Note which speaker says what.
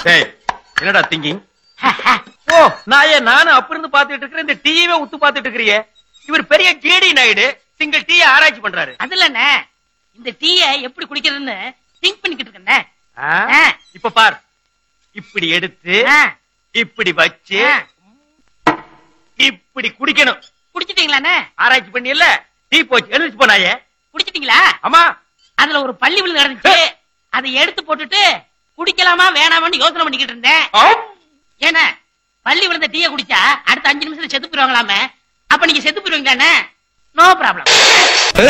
Speaker 1: டேய் என்னடா திங்கிங் ஓ நான் ஏன் நானும் அப்ப இருந்து பாத்துட்டு இருக்கிறேன் இந்த டீயவே உத்து பாத்துட்டு இருக்கிறியே இவர் பெரிய ஜேடி நாயுடு சிங்கிள் டீ ஆராய்ச்சி பண்றாரு
Speaker 2: அதுலண்ணே இந்த டீய எப்படி குடிக்கிறதுன்னு திங்க் பண்ணிக்கிட்டு இருக்கேன்
Speaker 1: ஆ? இப்ப பார் இப்படி எடுத்து இப்படி வச்சு இப்படி குடிக்கணும்
Speaker 2: குடிச்சிட்டீங்களாண்ணே
Speaker 1: ஆராய்ச்சி பண்ணி இல்ல டீ போச்சு எழுதிச்சு போனாயே
Speaker 2: குடிச்சிட்டீங்களா
Speaker 1: ஆமா
Speaker 2: அதுல ஒரு பள்ளி விழுந்து நடந்துச்சு அதை எடுத்து போட்டுட்டு குடிக்கலாமா வேணாமான்னு யோசனை பண்ணிக்கிட்டு இருந்தேன்
Speaker 1: ஆம்.
Speaker 2: ஏன்னா பள்ளி விழுந்த டீய குடிச்சா அடுத்த அஞ்சு நிமிஷத்துல செத்து போயிருவாங்களாமே அப்ப நீங்க செத்து போயிருவீங்களாண்ணே நோ ப்ராப்ளம்